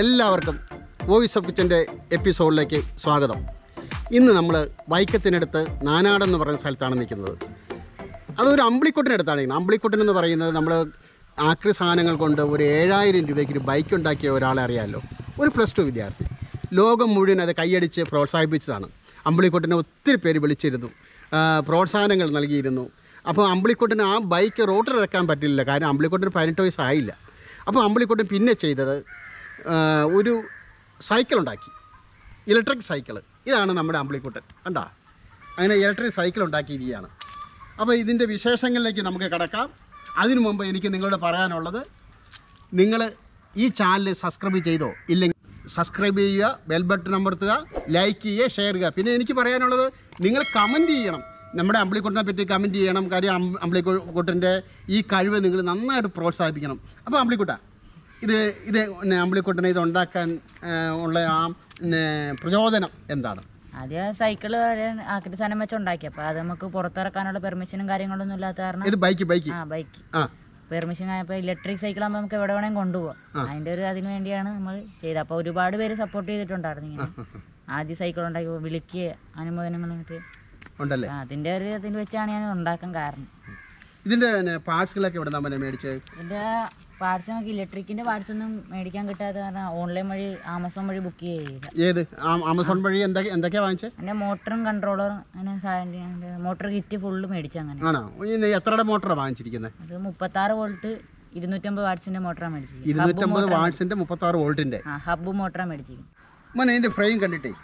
എല്ലാവർക്കും voice of കിച്ചൻ്റെ എപ്പിസോഡിലേക്ക് സ്വാഗതം ഇന്ന് നമ്മൾ വൈക്കത്തിനടുത്ത് നാനാടെന്ന് പറയുന്ന സ്ഥലത്താണ് നിൽക്കുന്നത് അതൊരു അമ്പിളിക്കൊട്ടിനടുത്താണ് നിൽക്കുന്നത് അമ്പിളിക്കൊട്ടൻ എന്ന് പറയുന്നത് നമ്മൾ ആക്രി സാധനങ്ങൾ കൊണ്ട് ഒരു ഏഴായിരം രൂപയ്ക്ക് ഒരു ബൈക്ക് ഉണ്ടാക്കിയ ഒരാളെ അറിയാമല്ലോ ഒരു പ്ലസ് ടു വിദ്യാർത്ഥി ലോകം മുഴുവൻ അത് കൈയടിച്ച് പ്രോത്സാഹിപ്പിച്ചതാണ് അമ്പിളിക്കൊട്ടിനെ ഒത്തിരി പേര് വിളിച്ചിരുന്നു ആ, പ്രോത്സാഹനങ്ങൾ നൽകിയിരുന്നു അപ്പോൾ അമ്പിളിക്കൊട്ടിന് ആ ബൈക്ക് റോട്ടിൽ ഇറക്കാൻ പറ്റില്ല കാരണം അമ്പിളിക്കൊട്ടിന് പതിനെട്ട് വയസ്സായില്ല അപ്പോൾ അമ്പിളിക്കൊട്ടൻ പിന്നെ ചെയ്തത് ആ, ഒരു സൈക്കിൾ ഉണ്ടാക്കി ഇലക്ട്രിക് സൈക്കിൾ ഇതാണ് നമ്മുടെ അമ്പിളിക്കുട്ടൻ കണ്ടാ അങ്ങനെ ഇലക്ട്രിക് സൈക്കിൾ ഉണ്ടാക്കിയിരിക്കുകയാണ് അപ്പോൾ ഇതിൻ്റെ വിശേഷങ്ങളിലേക്ക് നമുക്ക് കിടക്കാം അതിനു മുമ്പ് എനിക്ക് നിങ്ങളോട് പറയാനുള്ളത് നിങ്ങൾ ഈ ചാനൽ സബ്സ്ക്രൈബ് ചെയ്തോ ഇല്ലെങ്കിൽ സബ്സ്ക്രൈബ് ചെയ്യുക ബെൽ ബട്ടൺ അമർത്തുക ലൈക്ക് ചെയ്യുക ഷെയർ ചെയ്യുക പിന്നെ എനിക്ക് പറയാനുള്ളത് നിങ്ങൾ കമൻറ്റ് ചെയ്യണം നമ്മുടെ അമ്പിളിക്കുട്ടനെ പറ്റി കമൻറ്റ് ചെയ്യണം കാര്യം അം- അമ്പിളിക്കുട്ടൻ്റെ ഈ കഴിവ് നിങ്ങൾ നന്നായിട്ട് പ്രോത്സാഹിപ്പിക്കണം അപ്പോൾ അമ്പിളിക്കുട്ട ഇത് ഇത് പിന്നെ അമ്പിളിക്കുട്ടനെ ഇത് ഉണ്ടാക്കാൻ ആ, ഉള്ള ആ പിന്നെ പ്രചോദനം എന്താണ് ആദ്യം സൈക്കിള് ആക്രി സാധനം വെച്ച് ഉണ്ടാക്കി അപ്പൊ അത് നമുക്ക് പുറത്തിറക്കാനുള്ള പെർമിഷനും കാര്യങ്ങളൊന്നും ഇല്ലാത്ത കാരണം ഇത് ബൈക്ക് ബൈക്ക് ആ ബൈക്ക് ആ പെർമിഷൻ ആയപ്പോൾ ഇലക്ട്രിക് സൈക്കിൾ ആകുമ്പോൾ നമുക്ക് എവിടെ വേണമെങ്കിൽ കൊണ്ടുപോകാം അതിന്റെ ഒരു അതിന് വേണ്ടിയാണ് നമ്മൾ ചെയ്തത് അപ്പോൾ ഒരുപാട് പേര് സപ്പോർട്ട് ചെയ്തിട്ടുണ്ടായിരുന്നു ഇങ്ങനെ ആദ്യം സൈക്കിൾ ഉണ്ടാക്കി വിളിക്കുക അനുമോദനങ്ങൾ കിട്ടി ഉണ്ടല്ലേ അതിന്റെ ഒരു ഇതിൽ വെച്ചാണ് ഞാൻ ഉണ്ടാക്കാൻ കാരണം ഇതിൻ്റെ പിന്നെ പാർട്സുകളൊക്കെ എവിടെ നമ്മൾ മേടിച്ചത് ഇതിന്റെ പാർട്സ് നമുക്ക് ഇലക്ട്രിക്കിന്റെ പാർട്സ് ഒന്നും മേടിക്കാൻ കിട്ടാത്ത കാരണം ഓൺലൈൻ വഴി ആമസോൺ വഴി ബുക്ക് ചെയ്ത ഏത് ആ- ആമസോൺ വഴി എന്തൊക്കെ എന്തൊക്കെയാണ് വാങ്ങിച്ചത് എൻ്റെ മോട്ടറും കൺട്രോളറും അങ്ങനെ സാധനം മോട്ടർ കിറ്റ് ഫുള്ള് മേടിച്ചു അങ്ങനെ ആണോ ഇനി എത്രയുടെ മോട്ടറാണ് വാങ്ങിച്ചിരിക്കുന്നത് അത് മുപ്പത്താറ് വോൾട്ട് ഇരുന്നൂറ്റമ്പത് വാട്സിന്റെ മോട്ടറാണ് മേടിച്ചിരിക്കുന്നത് ഇരുന്നൂറ്റമ്പത് വാട്സിൻ്റെ മുപ്പത്താറ് വോൾട്ടിൻ്റെ ആ ഹബ്ബ് മോട്ടറാണ് മേടിച്ചിരിക്കുന്നത് മോനെ ഇതിൻ്റെ ഫ്രെയിം കണ്ടിട്ടേ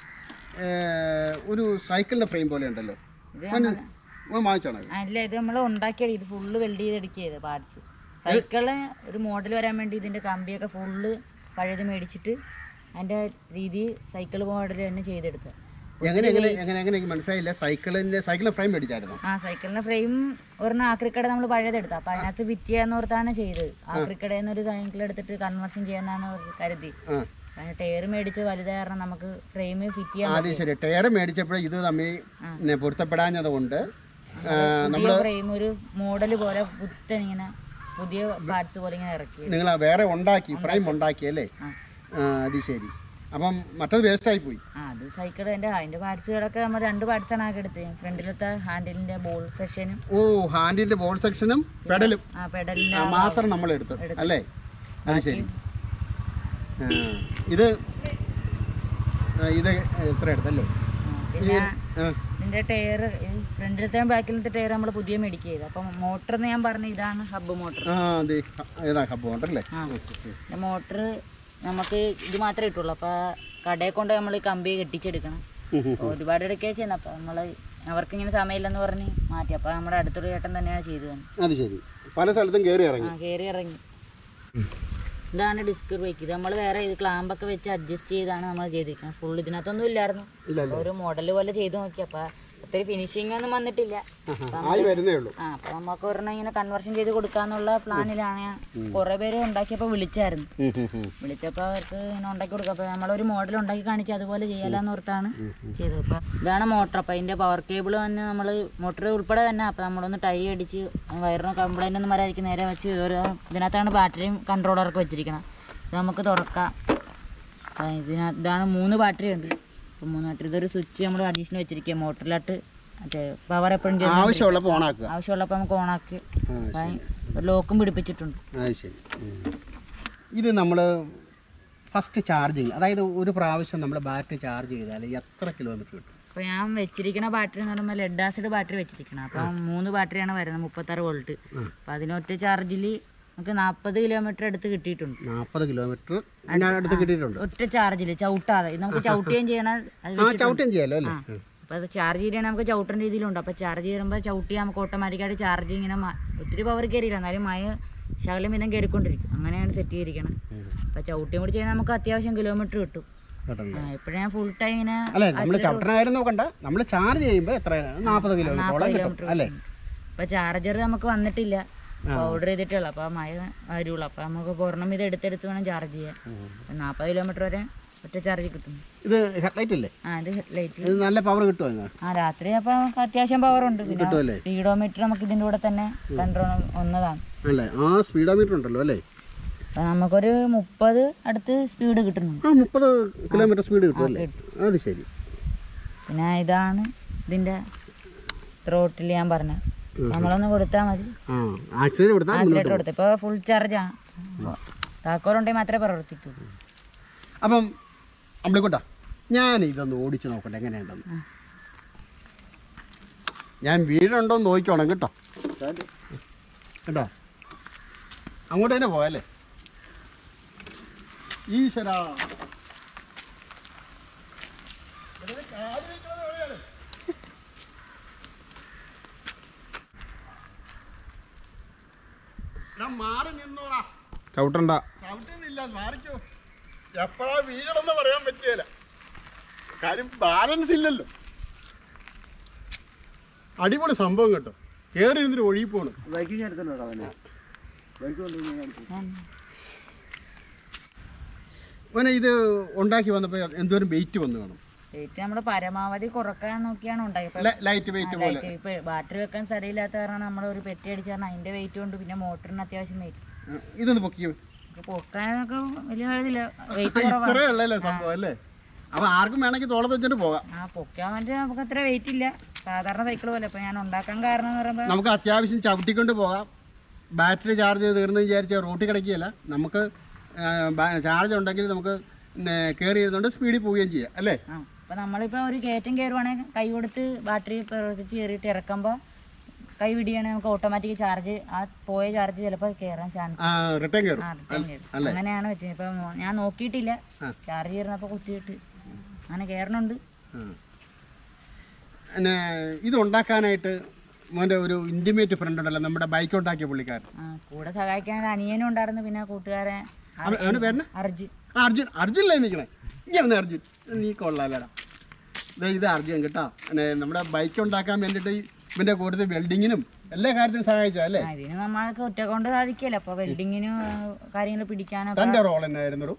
ഏർ, ഒരു സൈക്കിളിൻ്റെ ഫ്രെയിം പോലെ ഉണ്ടല്ലോ ഇത് മോന് മോൻ വാങ്ങിച്ചാണോ ഇത്? അല്ല ഇത് നമ്മൾ ഉണ്ടാക്കിയത് ഇത് ഫുള്ള് വെൽഡ് ചെയ്തെടുക്കുക ചെയ്ത് പാർട്സ് സൈക്കിള് ഒരു മോഡൽ വരാൻ വേണ്ടി ഇതിന്റെ കമ്പിയൊക്കെ ഫുള്ള് പഴയത് മേടിച്ചിട്ട് അതിന്റെ രീതി സൈക്കിൾ മോഡൽ തന്നെ ചെയ്തെടുത്ത എങ്ങനെ എങ്ങനെ എങ്ങനെ എങ്ങനെ എനിക്ക് മനസ്സിലായില്ല സൈക്കിളിൻ്റെ സൈക്കിളിൻ്റെ ഫ്രെയിം മേടിച്ചായിരുന്നോ ആ സൈക്കിളിന്റെ ഫ്രെയിം ഒരെണ്ണം ആക്രിക്കട നമ്മൾ പഴയതെടുത്ത അപ്പൊ അതിനകത്ത് ഫിറ്റ് ചെയ്യാന്നോർത്താണ് ചെയ്തത് ആക്രിക്കടയിൽ നിന്ന് ഒരു സൈക്കിൾ എടുത്തിട്ട് കൺവേർഷൻ ചെയ്യാന്നാണ് കരുതി ആ ടയർ മേടിച്ച് വലുതായ കാരണം നമുക്ക് ഫ്രെയിം ഫിറ്റ് ചെയ്യാൻ ആദ്യം ശരി ടയർ മേടിച്ചപ്പോൾ ഇത് തമ്മിൽ പിന്നെ പൊരുത്തപ്പെടാഞ്ഞത് കൊണ്ട് പുതിയ ഫ്രെയിം ഒരു മോഡൽ പോലെ പുത്തൻ ഇങ്ങനെ പുതിയ പാർട്സ് പോലെ ഇങ്ങനെ ഇറക്കി നിങ്ങൾ വേറെ ഉണ്ടാക്കി ഫ്രെയിം ഉണ്ടാക്കി അല്ലേ ആ. ആ, അത് ശരി അപ്പം മറ്റത് വേസ്റ്റായി പോയി ആ അത് സൈക്കിൾ അതിന്റെ അതിന്റെ പാർട്സുകളൊക്കെ നമ്മൾ രണ്ട് പാർട്സ് ആണ് ആക്കി എടുത്തത് ഫ്രണ്ടിലത്തെ ഹാൻഡിലിന്റെ ബോൾ സെക്ഷനും ഓ ഹാൻഡിന്റെ ബോൾ സെക്ഷനും പെഡലും ആ പെഡലിന്റെ ആ, മാത്രം നമ്മൾ എടുത്തു അല്ലേ അത് ശരി ആ, ഇത് ആ, ഇത് എത്ര എടുത്തല്ലേ പിന്നെ ആ, ഇതിന്റെ ടയർ ഫ്രണ്ടിലത്തെ ബാക്കിലത്തെ ടയർ നമ്മൾ പുതിയ മേടിക്കുക ചെയ്ത് അപ്പം മോട്ടർ എന്ന് ഞാൻ പറഞ്ഞു ഇതാണ് ഹബ്ബ് മോട്ടർ ആ അതെ ഏതാ ഹബ് അല്ലേ ആ മോട്ടർ നമുക്ക് ഇത് മാത്രമേ കിട്ടുള്ളൂ അപ്പൊ കടയിൽ കൊണ്ട് നമ്മൾ കമ്പി കെട്ടിച്ചെടുക്കണം ഒരുപാട് എടുക്കുക ചെയ്യുന്നത് അപ്പൊ നമ്മള് അവർക്ക് ഇങ്ങനെ സമയമില്ലെന്ന് പറഞ്ഞ് മാറ്റി അപ്പൊ നമ്മുടെ അടുത്തുള്ള ചേട്ടൻ തന്നെയാണ് ചെയ്തു തന്നെ അത് ശരി പല സ്ഥലത്തും കയറി ഇറങ്ങി ആ കയറി ഇറങ്ങി ഇതാണ് ഡിസ്ക് ബ്രേക്ക് ഇത് നമ്മൾ വേറെ ഇത് ക്ലാമ്പൊക്കെ വെച്ച് അഡ്ജസ്റ്റ് ചെയ്താണ് നമ്മൾ ചെയ്തിരിക്കുന്നത് ഫുൾ ഇതിനകത്തൊന്നും ഇല്ലായിരുന്നു ഇല്ല ഒരു മോഡൽ പോലെ ചെയ്തു നോക്കി അപ്പൊ ഒത്തിരി ഫിനിഷിംഗ് ഒന്നും വന്നിട്ടില്ല ആയി വരുന്നേ ഉള്ളൂ ആ അപ്പൊ നമുക്ക് ഒരെണ്ണം ഇങ്ങനെ കൺവേർഷൻ ചെയ്ത് കൊടുക്കാന്നുള്ള പ്ലാനിലാണ് ഞാൻ കുറെ പേര് ഉണ്ടാക്കിയപ്പോ വിളിച്ചായിരുന്നു ഉം, ഉം, ഉം. വിളിച്ചപ്പോൾ അവർക്ക് ഇങ്ങനെ ഉണ്ടാക്കി കൊടുക്കുക അപ്പോൾ നമ്മളൊരു മോഡൽ ഉണ്ടാക്കി കാണിച്ച് അതുപോലെ ചെയ്യാലെന്ന് ഓർത്താണ് ചെയ്തത് അപ്പോൾ ഇതാണ് മോട്ടർ അപ്പോൾ അതിൻ്റെ പവർ കേബിൾ വന്ന് നമ്മൾ മോട്ടർ ഉൾപ്പെടെ തന്നെ അപ്പോൾ നമ്മളൊന്ന് ടൈ അടിച്ച് വയറിന് കംപ്ലൈൻ്റ് ഒന്നും വരാതിരിക്കും നേരെ വെച്ച് ഒരു ഇതിനകത്താണ് ബാറ്ററിയും കൺട്രോളറൊക്കെ വെച്ചിരിക്കണം ഇത് നമുക്ക് തുറക്കാം ആ, ഇതിനകത്ത് ഇതാണ് മൂന്ന് ബാറ്ററി ഉണ്ട് അപ്പോൾ മൂന്ന് ബാറ്ററി ഇതൊരു സ്വിച്ച് നമ്മൾ അഡീഷണൽ വെച്ചിരിക്കുക മോട്ടറിലോട്ട് മറ്റേ പവർ എപ്പോഴും ചെയ്യുന്ന ആവശ്യമുള്ളപ്പോൾ ഓണാക്കുക ആവശ്യമുള്ളപ്പോൾ നമുക്ക് ഓണാക്കി ആ, ഒരു ലോക്കും പിടിപ്പിച്ചിട്ടുണ്ട് അത് ശരി ഉം. ഇത് നമ്മൾ ഫസ്റ്റ് ചാർജിങ് അതായത് ഒരു പ്രാവശ്യം നമ്മൾ ബാറ്ററി ചാർജ് ചെയ്താൽ എത്ര കിലോമീറ്റർ കിട്ടും അപ്പോൾ ഞാൻ വെച്ചിരിക്കുന്ന ബാറ്ററി എന്ന് പറയുമ്പോൾ ലെഡ് ആസിഡ് ബാറ്ററി വെച്ചിരിക്കണം അപ്പം മൂന്ന് ബാറ്ററിയാണ് വരുന്നത് മുപ്പത്താറ് വോൾട്ട് അപ്പം അതിനൊറ്റ ചാർജിൽ നമുക്ക് നാൽപ്പത് കിലോമീറ്റർ അടുത്ത് കിട്ടിയിട്ടുണ്ട് നാൽപ്പത് കിലോമീറ്റർ അതിനടുത്ത് കിട്ടിയിട്ടുണ്ട് ഒറ്റ ചാർജിൽ ചവിട്ടാതെ ഇത് നമുക്ക് ചവിട്ടുകയും ചെയ്യണം അത് ആ ചവിട്ടും ചെയ്യാലോ അല്ലേ അപ്പോൾ അത് ചാർജ് ചെയ്യണമെങ്കിൽ നമുക്ക് ചവിട്ടുന്ന രീതിയിലുണ്ട് അപ്പോൾ ചാർജ് ചെയ്യുമ്പോൾ ചവിട്ടി നമുക്ക് ഓട്ടോമാറ്റിക്കായിട്ട് ചാർജ് ഇങ്ങനെ മ- ഒത്തിരി പവർ കയറിയില്ല എന്നാലും മഴ ശകലം വിധം കയറിക്കൊണ്ടിരിക്കും അങ്ങനെയാണ് സെറ്റ് ചെയ്തിരിക്കണം അപ്പോൾ ചവിട്ടിയും കൂടി ചെയ്യുന്നത് നമുക്ക് അത്യാവശ്യം കിലോമീറ്റർ കിട്ടും കേട്ടോ ഇപ്പോഴും ഞാൻ ഫുൾ ടൈം ഇങ്ങനെ അല്ലേ നമ്മൾ ചവിട്ടണ കാര്യം നോക്കണ്ട നമ്മൾ ചാർജ് ചെയ്യുമ്പോൾ എത്ര നാൽപ്പത് കിലോമീറ്ററോളം കിട്ടും അല്ലേ അപ്പൊ ചാർജർ നമുക്ക് വന്നിട്ടില്ല ഓർഡർ ചെയ്തിട്ടുള്ളൂ അപ്പൊ മഴ വരുള്ളൂ അപ്പൊ നമുക്ക് പൂർണ്ണം ഇത് എടുത്തെടുത്ത് വേണം ചാർജ് ചെയ്യാൻ നാൽപ്പത് കിലോമീറ്റർ വരെ ഒറ്റ ചാർജ് കിട്ടും ഇത് ഹെഡ്ലൈറ്റ് അല്ലേ ആ ഇത് ലൈറ്റ് ഇത് നല്ല പവർ കിട്ടുമോ ഇതിന്? ആ രാത്രി അപ്പൊ നമുക്ക് അത്യാവശ്യം പവർ ഉണ്ട് പിന്നെ കിട്ടുമല്ലേ സ്പീഡോമീറ്റർ നമുക്ക് ഇതിന്റെ കൂടെ തന്നെ കൺട്രോൾ ഒന്നതാണ് അല്ലേ ആ സ്പീഡോമീറ്റർ ഉണ്ടല്ലോ അല്ലേ അപ്പം നമുക്കൊരു മുപ്പത് അടുത്ത് സ്പീഡ് കിട്ടുന്നുണ്ട് ആ മുപ്പത് കിലോമീറ്റർ സ്പീഡ് കിട്ടും ആ, അല്ലേ കിട്ടും. അത് ശരി പിന്നെ ഇതാണ് ഇതിൻ്റെ ത്രോട്ടിൽ ഞാൻ പറഞ്ഞ നമ്മളൊന്ന് കൊടുത്താൽ മതി ആ ആക്സിഡൻറ്റ് കൊടുത്താൽ ആക്സിലേറ്റർ കൊടുത്ത് ഇപ്പോൾ ഫുൾ ചാർജാണ് താക്കോലുണ്ടെങ്കിൽ മാത്രമേ പ്രവർത്തിക്കൂ അപ്പം അമ്പിളിക്കുട്ട ഞാൻ ഇതൊന്ന് ഓടിച്ച് നോക്കട്ടെ എങ്ങനെയുണ്ടെന്ന് ആ. ഞാൻ വീടുണ്ടോ എന്ന് നോക്കിക്കോണം കേട്ടോ കേട്ടോ അങ്ങോട്ട് തന്നെ പോയല്ലേ ഈശ്വരാ മാറി നിന്നോടാ ചവിട്ടണ്ട ചവിട്ടുന്നില്ല മാറിക്കോ എപ്പോഴാ വീഴണമെന്ന് പറയാൻ പറ്റിയല്ല കാര്യം ബാലൻസ് ഇല്ലല്ലോ അടിപൊളി സംഭവം കേട്ടോ കയറി ഇരുന്നിട്ട് ഒഴുകി പോണു മോനെ ഇത് ഉണ്ടാക്കി വന്നപ്പോൾ എന്തോരം വെയിറ്റ് വന്നു വേണം വെയിറ്റ് നമ്മൾ പരമാവധി കുറക്കാൻ നോക്കിയാണ് ഉണ്ടായത് ലൈറ്റ് വെയിറ്റ് പോലെ ഇപ്പൊ ബാറ്ററി വെക്കാൻ സ്ഥലമില്ലാത്ത കാരണം നമ്മൾ ഒരു പെട്ടി അടിച്ച് കാരണം അതിന്റെ വെയിറ്റ് കൊണ്ട് പിന്നെ മോട്ടറിന് അത്യാവശ്യം വെയിറ്റ് ഉം, ഇതൊന്ന് പൊക്കിയോ പൊക്കാനൊക്കെ വലിയ ഇതില്ല വെയിറ്റ് കുറവാണ് ഇത്രേ ഉള്ളല്ലേ സംഭവം അല്ലേ അപ്പൊ ആർക്കും വേണമെങ്കിൽ തോളത്ത് വെച്ചിട്ട് പോകാം ആ പൊക്കാൻ വേണ്ടി നമുക്ക് അത്ര വെയിറ്റ് ഇല്ല സാധാരണ സൈക്കിൾ പോലെ ഇപ്പൊ ഞാൻ ഉണ്ടാക്കാൻ കാരണം എന്ന് പറയുമ്പോൾ നമുക്ക് അത്യാവശ്യം ചവിട്ടിക്കൊണ്ട് പോകാം ബാറ്ററി ചാർജ് തീർന്നു വിചാരിച്ച റൂട്ടിൽ കിടക്കുകയല്ല നമുക്ക് ചാർജ് ഉണ്ടെങ്കിൽ നമുക്ക് കയറി ഇരുന്നുകൊണ്ട് സ്പീഡിൽ പോവുകയും ചെയ്യാം അല്ലേ ആ അപ്പൊ നമ്മളിപ്പോ ഒരു കയറ്റം കയറുവാണെങ്കിൽ കൈ കൊടുത്ത് ബാറ്ററി പ്രവർത്തിച്ച് കയറിയിട്ട് ഇറക്കുമ്പോൾ കൈ വിടിയാണെങ്കിൽ നമുക്ക് ഓട്ടോമാറ്റിക് ചാർജ് ആ പോയ ചാർജ് ചിലപ്പോൾ കയറാൻ ചാൻസ് റിട്ടേൺ കയറും ആ return കയറും. അങ്ങനെയാണ് വെച്ചത് ഇപ്പൊ മോ- ഞാൻ നോക്കിയിട്ടില്ല ചാർജ് ചെയ്യുന്നപ്പോ കുത്തിയിട്ട് അങ്ങനെ കയറണുണ്ട് ആ. പിന്നെ ഇത് ഉണ്ടാക്കാനായിട്ട് മോൻ്റെ ഒരു ഇൻറ്റിമേറ്റ് ഫ്രണ്ട് ഉണ്ടല്ലോ നമ്മുടെ ബൈക്ക് ഉണ്ടാക്കിയ പുള്ളിക്കാരൻ ആ കൂടെ സഹായിക്കാൻ ഒരു അനിയനും ഉണ്ടായിരുന്നു പിന്നെ കൂട്ടുകാരൻ അവൻ- അവൻ്റെ പേരന അർജുൻ ആ അർജുൻ അർജുനല്ലേ നിൽക്കണേ ഇങ്ങനെ വന്നേ അർജുൻ നീ കൊള്ളാലടാ ദേ ഇത് അർജുൻ കേട്ടോ പിന്നെ നമ്മുടെ ബൈക്ക് ഉണ്ടാക്കാൻ വേണ്ടിയിട്ട് ഇവൻ്റെ കൂടുതൽ വെൽഡിങ്ങിനും എല്ലാ കാര്യത്തിനും സഹായിച്ചാ അല്ലേ ആ, ഇതിന് നമ്മൾക്ക് ഒറ്റ കൊണ്ട് സാധിക്കില്ല അപ്പൊ വെൽഡിങ്ങിനും കാര്യങ്ങൾ പിടിക്കാനൊക്കെ തൻ്റെ റോൾ എന്നായിരുന്നു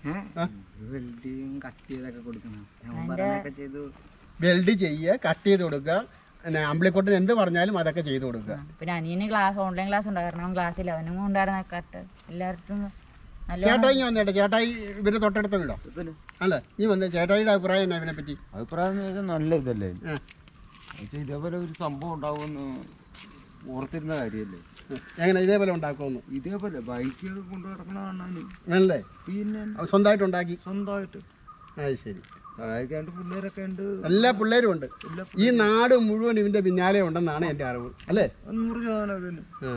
വെൽഡിങ് കട്ട് ചെയ്തൊക്കെ കൊടുക്കണം അതിന്റെ ചെയ്തു വെൽഡ് ചെയ്യുക കട്ട് ചെയ്ത് കൊടുക്കുക പിന്നെ അമ്പിളിക്കൊട്ടിന് എന്ത് പറഞ്ഞാലും അതൊക്കെ ചെയ്ത് കൊടുക്കുക പിന്നെ അനിയന് ക്ലാസ് ഓൺലൈൻ ക്ലാസ് ഉണ്ടായിരുന്നു ക്ലാസ് ഇല്ല അവനും ഉണ്ടായിരുന്ന കട്ട് എല്ലായിടത്തും നല്ല ചേട്ടായി വന്നേട്ടെ ചേട്ടായി ഇവര് തൊട്ടടുത്ത വീടോ അല്ല നീ വന്നേ ചേട്ടായിയുടെ അഭിപ്രായം എന്നാ ഇതിനെ പറ്റി അഭിപ്രായം എന്ന് വെച്ചാൽ നല്ല ഇതല്ലേ ആ. എന്നുവെച്ചാൽ ഇതേപോലെ ഒരു സംഭവം ഉണ്ടാവുമെന്ന് ഓർത്തിരുന്ന കാര്യമല്ലേ എങ്ങനെ ഇതേപോലെ ഉണ്ടാക്കുമെന്ന് ഇതേപോലെ ബൈക്ക് കൊണ്ടു നടക്കണ കാണാൻ നല്ലേ പിന്നെ അത് സ്വന്തമായിട്ട് ഉണ്ടാക്കി സ്വന്തമായിട്ട് അത് ശരി സഹായിക്കാണ്ട് പിള്ളേരൊക്കെ ഉണ്ട് എല്ലാ പിള്ളേരും ഉണ്ട് എല്ലാ ഈ നാട് മുഴുവൻ ഇവന്റെ പിന്നാലെ ഉണ്ടെന്നാണ് എൻ്റെ അറിവ് അല്ലേ നൂറ് ശതമാനം ഇതിന് ആ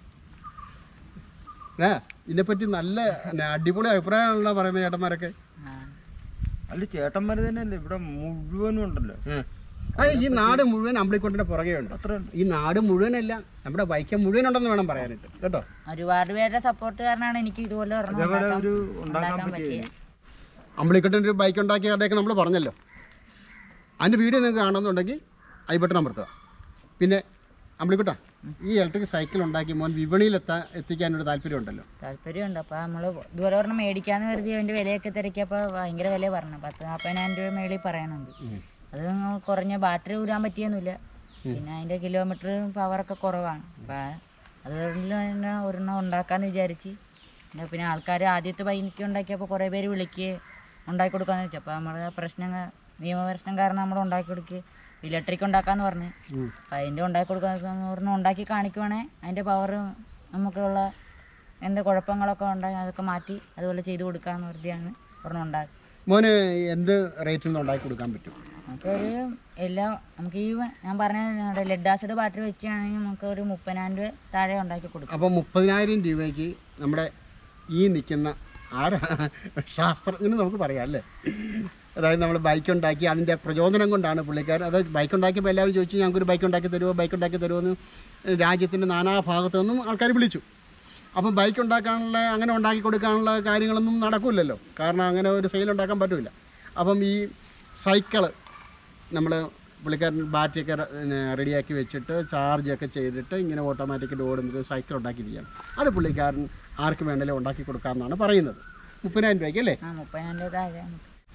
ഏ ഇതിനെപ്പറ്റി നല്ല പിന്നെ അടിപൊളി അഭിപ്രായമാണല്ലോ പറയുന്നത് ചേട്ടന്മാരൊക്കെ ആ. അല്ല ചേട്ടന്മാര് തന്നെയല്ലേ ഇവിടെ മുഴുവനും ഉണ്ടല്ലോ ആ. ആ, ഈ നാട് മുഴുവൻ അമ്പിളിക്കൊണ്ടിന്റെ പുറകെ ഉണ്ട് അത്ര ഉണ്ട് ഈ നാട് മുഴുവനല്ല നമ്മുടെ ബൈക്ക് മുഴുവൻ ഉണ്ടെന്ന് വേണം പറയാനായിട്ട് കേട്ടോ ഒരുപാട് പേരുടെ സപ്പോർട്ട് കാരണമാണ് എനിക്ക് ഇതുപോലെ ഒരെണ്ണം ഇതേപോലെ ഉണ്ടാക്കാൻ- ഒരു ഉണ്ടാക്കാൻ ഉണ്ടാക്കാൻ പറ്റിയ പറ്റിയത് അമ്പിളിക്കൊട്ടൻ ഒരു ബൈക്ക് ഉണ്ടാക്കിയ കഥയൊക്കെ നമ്മൾ പറഞ്ഞല്ലോ അതിൻ്റെ വീഡിയോ നിങ്ങൾക്ക് കാണുന്നുണ്ടെങ്കിൽ ഐ ബട്ടൺ അമർത്തുക പിന്നെ അമ്പിളിക്കുട്ട ഈ ഇലക്ട്രിക് സൈക്കിൾ ഉണ്ടാക്കി മോൻ വിപണിയിൽ എത്താൻ എത്തിക്കാനൊരു താല്പര്യമുണ്ടല്ലോ താല്പര്യമുണ്ട് അപ്പോൾ നമ്മൾ ഇതുപോലെ ഒരെണ്ണം മേടിക്കാന്ന് കരുതി അതിൻ്റെ വിലയൊക്കെ തിരക്കിയപ്പോൾ ഭയങ്കര വില പറഞ്ഞു പത്ത് നാൽപ്പതിനായിരം രൂപ മേളിൽ പറയുന്നുണ്ട് അത് നിങ്ങൾ കുറഞ്ഞ ബാറ്ററി ഊരാൻ പറ്റിയൊന്നുമില്ല പിന്നെ അതിൻ്റെ കിലോമീറ്റർ പവറൊക്കെ കുറവാണ് അപ്പം അതുകൊണ്ട് തന്നെ ഒരെണ്ണം ഉണ്ടാക്കാമെന്ന് വിചാരിച്ച് പിന്നെ പിന്നെ ആൾക്കാർ ആദ്യത്തെ ബൈക്ക് ഉണ്ടാക്കിയപ്പോൾ കുറേ പേര് വിളിക്കുകയും ഉണ്ടാക്കി കൊടുക്കാന്ന് വെച്ചു അപ്പോൾ നമ്മൾ പ്രശ്നങ്ങൾ നിയമപ്രശ്നം കാരണം നമ്മൾ ഉണ്ടാക്കി കൊടുക്കുക ഇലക്ട്രിക് ഉണ്ടാക്കാന്ന് പറഞ്ഞു അപ്പം അതിൻ്റെ ഉണ്ടാക്കി കൊടുക്കാൻ ഒരെണ്ണം ഉണ്ടാക്കി കാണിക്കുവാണെങ്കിൽ അതിൻ്റെ പവർ നമുക്കുള്ള എന്ത് കുഴപ്പങ്ങളൊക്കെ ഉണ്ടെങ്കിൽ അതൊക്കെ മാറ്റി അതുപോലെ ചെയ്ത് കൊടുക്കാമെന്ന് വെറുതെയാണ് ഒരെണ്ണം ഉണ്ടാക്കി മോന് എന്ത് റേറ്റിൽ നിന്ന് ഉണ്ടാക്കി കൊടുക്കാൻ പറ്റും നമുക്കൊരു എല്ലാ നമുക്ക് ഈ ഞാൻ പറഞ്ഞ ലെഡ് ആസിഡ് ബാറ്ററി വെച്ചാണെങ്കിൽ നമുക്ക് ഒരു മുപ്പതിനായിരം രൂപ താഴെ ഉണ്ടാക്കി കൊടുക്കും അപ്പോൾ മുപ്പതിനായിരം രൂപയ്ക്ക് നമ്മുടെ ഈ നിൽക്കുന്ന ആരാ ശാസ്ത്രജ്ഞന് നമുക്ക് പറയാം അല്ലേ അതായത് നമ്മൾ ബൈക്ക് ഉണ്ടാക്കി അതിൻ്റെ പ്രചോദനം കൊണ്ടാണ് പുള്ളിക്കാരൻ അതായത് ബൈക്ക് ഉണ്ടാക്കിയപ്പോൾ എല്ലാവരും ചോദിച്ചു ഞങ്ങൾക്കൊരു ബൈക്ക് ഉണ്ടാക്കി തരുമോ ബൈക്ക് ഉണ്ടാക്കി തരുമോ എന്ന് രാജ്യത്തിൻ്റെ നാനാഭാഗത്തു നിന്നും ആൾക്കാർ വിളിച്ചു അപ്പം ബൈക്ക് ഉണ്ടാക്കാനുള്ള അങ്ങനെ ഉണ്ടാക്കി കൊടുക്കാനുള്ള കാര്യങ്ങളൊന്നും നടക്കില്ലല്ലോ കാരണം അങ്ങനെ ഒരു സെയിൽ ഉണ്ടാക്കാൻ പറ്റില്ല അപ്പം ഈ സൈക്കിള് നമ്മൾ പുള്ളിക്കാരൻ ബാറ്ററിയൊക്കെ റെഡിയാക്കി വെച്ചിട്ട് ചാർജൊക്കെ ചെയ്തിട്ട് ഇങ്ങനെ ഓട്ടോമാറ്റിക്കലി ഓടുന്നൊരു സൈക്കിൾ ഉണ്ടാക്കിയിരിക്കുകയാണ് അത് പുള്ളിക്കാരൻ ആർക്ക് വേണമെങ്കിലും ഉണ്ടാക്കി കൊടുക്കാമെന്നാണ് പറയുന്നത് മുപ്പതിനായിരം രൂപയ്ക്ക് അല്ലേ ആ മുപ്പതിനായിരം രൂപ താഴെ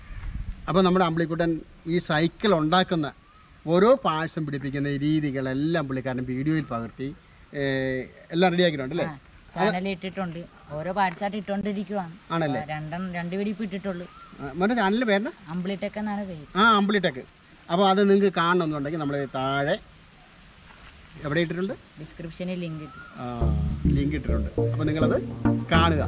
അപ്പോൾ നമ്മുടെ അമ്പിളിക്കുട്ടൻ ഈ സൈക്കിൾ ഉണ്ടാക്കുന്ന ഓരോ പാഴ്സും പിടിപ്പിക്കുന്ന ഈ രീതികളെല്ലാം പുള്ളിക്കാരൻ വീഡിയോയിൽ പകർത്തി ഏഹ്, എല്ലാം റെഡിയാക്കിയിട്ടുണ്ട് അല്ലേ ചാനൽ ഇട്ടിട്ടുണ്ട് ഓരോ പാർട്സായിട്ട് ഇട്ടോണ്ടിരിക്കുവാണ് ആണല്ലേ രണ്ടും രണ്ട് വെടിപ്പ് ഇട്ടിട്ടുള്ളൂ ആ, മോൻ്റെ ചാനലിൻ്റെ പേര് അമ്പിളിടെക് എന്നാണ് പേര് ആ അമ്പിളിടെക്ക് അപ്പോൾ അത് നിങ്ങൾക്ക് കാണണമെന്നുണ്ടെങ്കിൽ നമ്മൾ താഴെ എവിടെ ഇട്ടിട്ടുണ്ട് ഡിസ്ക്രിപ്ഷനിൽ ലിങ്ക് ഇട്ടു ലിങ്ക് ഇട്ടിട്ടുണ്ട് അപ്പോൾ നിങ്ങളത് കാണുക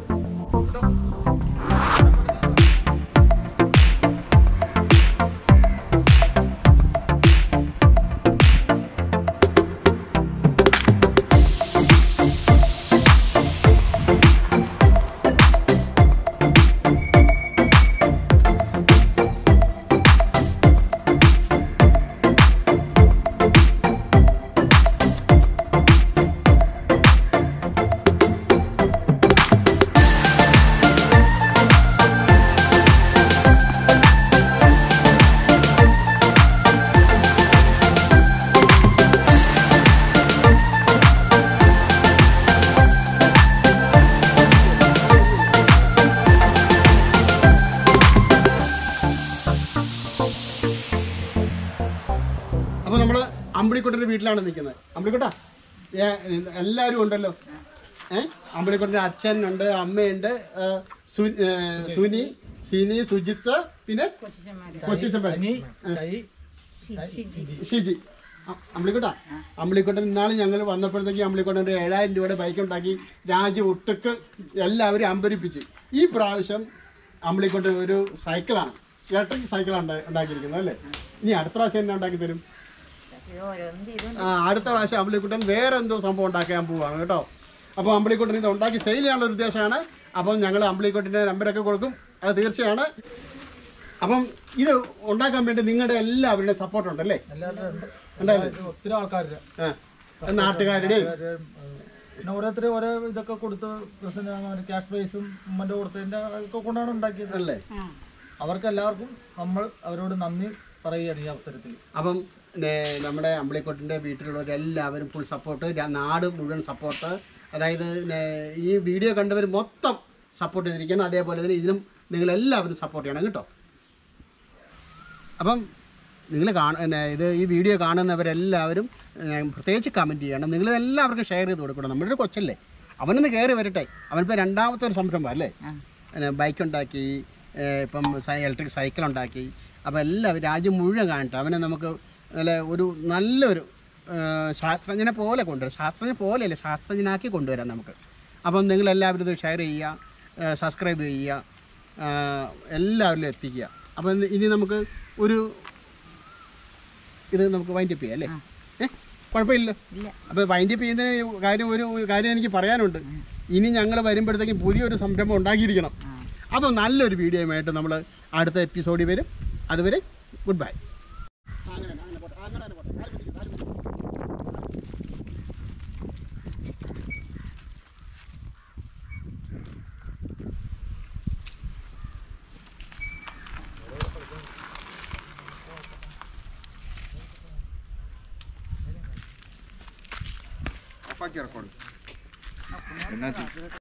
അപ്പോൾ നമ്മൾ അമ്പിളിക്കുട്ടൻ്റെ വീട്ടിലാണ് നിൽക്കുന്നത് അമ്പിളിക്കുട്ടാ ഏ, എല്ലാവരും ഉണ്ടല്ലോ ഏ അമ്പിളിക്കുട്ടൻ്റെ അച്ഛനുണ്ട് അമ്മയുണ്ട് ഏ, സു- ഏ, സുനി സിനി സുജിത്ത് പിന്നെ കൊച്ചിച്ചപ്പൻ ഷിജി അ- അമ്പിളിക്കുട്ടാ അമ്പിളിക്കുട്ടൻ ഇന്നാൾ ഞങ്ങൾ വന്നപ്പോഴത്തേക്ക് അമ്പിളിക്കുട്ടൻ ഒരു ഏഴായിരം രൂപയുടെ ബൈക്ക് ഉണ്ടാക്കി രാജ്യം ഒട്ടുക്ക് എല്ലാവരും അമ്പരിപ്പിച്ച് ഈ പ്രാവശ്യം അമ്പിളിക്കുട്ടൻ ഒരു സൈക്കിളാണ് ഇലക്ട്രിക് സൈക്കിളാണ് ഉണ്ടാ- ഉണ്ടാക്കിയിരിക്കുന്നത് അല്ലേ ഇനി അടുത്ത പ്രാവശ്യം എന്നെ ഉണ്ടാക്കി തരും ഓരോന്നും ചെയ്തു ആ, അടുത്ത പ്രാവശ്യം അമ്പിളിക്കുട്ടൻ വേറെ എന്തോ സംഭവം ഉണ്ടാക്കാൻ പോവാണ് കേട്ടോ അപ്പോൾ അമ്പിളിക്കുട്ടൻ ഇത് ഉണ്ടാക്കി സെയിൽ ചെയ്യാനുള്ള ഒരു ഉദ്ദേശമാണ് അപ്പം ഞങ്ങൾ അമ്പിളിക്കുട്ടിൻ്റെ നമ്പരൊക്കെ കൊടുക്കും അത് തീർച്ചയാണ് അപ്പം ഇത് ഉണ്ടാക്കാൻ വേണ്ടി നിങ്ങളുടെ എല്ലാവരുടെയും സപ്പോർട്ട് ഉണ്ടല്ലേ ഉണ്ടായിരുന്നു ഒത്തിരി ആൾക്കാരുടെ ആ നാട്ടുകാരുടെയും പിന്നെ ഓരോരുത്തർ ഓരോ ഇതൊക്കെ കൊടുത്ത് പ്രസന്റ് ക്യാഷ് പ്രൈസും ഉമ്മന്റെ കൊടുത്തതിന്റെ ഒക്കെ കൊണ്ടാണ് ഉണ്ടാക്കിയത് അല്ലേ അവർക്ക് എല്ലാവർക്കും നമ്മൾ അവരോട് നന്ദി പറയുകയാണ് ഈ അവസരത്തിൽ അപ്പം നെ, നമ്മുടെ അമ്പിളിക്കോട്ടിൻ്റെ വീട്ടിലുള്ളവരെല്ലാവരും ഫുൾ സപ്പോർട്ട് നാട് മുഴുവൻ സപ്പോർട്ട് അതായത് നെ, ഈ വീഡിയോ കണ്ടവർ മൊത്തം സപ്പോർട്ട് ചെയ്തിരിക്കുന്നു അതേപോലെ തന്നെ ഇതിനും നിങ്ങളെല്ലാവരും സപ്പോർട്ട് ചെയ്യണം കേട്ടോ അപ്പം നിങ്ങൾ കാണ നെ, ഇത് ഈ വീഡിയോ കാണുന്നവരെല്ലാവരും ഏ, പ്രത്യേകിച്ച് കമൻറ്റ് ചെയ്യണം നിങ്ങൾ എല്ലാവർക്കും ഷെയർ ചെയ്ത് കൊടുക്കണം നമ്മുടെ ഒരു കൊച്ചല്ലേ അവനൊന്ന് കയറി വരട്ടെ അവനിപ്പോൾ രണ്ടാമത്തെ ഒരു സംരംഭം അല്ലേ ബൈക്ക് ഉണ്ടാക്കി ഏ, ഇപ്പം ഇലക്ട്രിക് സൈക്കിൾ ഉണ്ടാക്കി അപ്പോൾ എല്ലാവരും രാജ്യം മുഴുവൻ കാണട്ടെ അവനെ നമുക്ക് നല്ല ഒരു നല്ലൊരു ഏ, ശാസ്ത്രജ്ഞനെ പോലെ കൊണ്ടുവരാം ശാസ്ത്രജ്ഞനെ പോലെയല്ല ശാസ്ത്രജ്ഞനാക്കി കൊണ്ടുവരാം നമുക്ക് അപ്പം നിങ്ങളെല്ലാവരും ഇത് ഷെയർ ചെയ്യുക സബ്സ്ക്രൈബ് ചെയ്യുക ആ, എല്ലാവരിലും എത്തിക്കുക അപ്പം ഇന്ന് ഇനി നമുക്ക് ഒരു ഇത് നമുക്ക് വൈൻഡ് അപ്പ് ചെയ്യാം അല്ലേ ഏഹ് കുഴപ്പമില്ലല്ലോ ഇല്ല അപ്പോൾ വൈൻഡ് അപ്പ് ചെയ്യുന്നതിന് കാര്യം ഒരു കാര്യം എനിക്ക് പറയാനുണ്ട് ഇനി ഞങ്ങൾ വരുമ്പോഴത്തേക്കും പുതിയൊരു സംരംഭം ഉണ്ടാക്കിയിരിക്കണം അപ്പോൾ നല്ലൊരു വീഡിയോയുമായിട്ട് നമ്മൾ അടുത്ത എപ്പിസോഡിൽ വരും അതുവരെ ഗുഡ് ബൈ എന്നാ ചെയ്യും?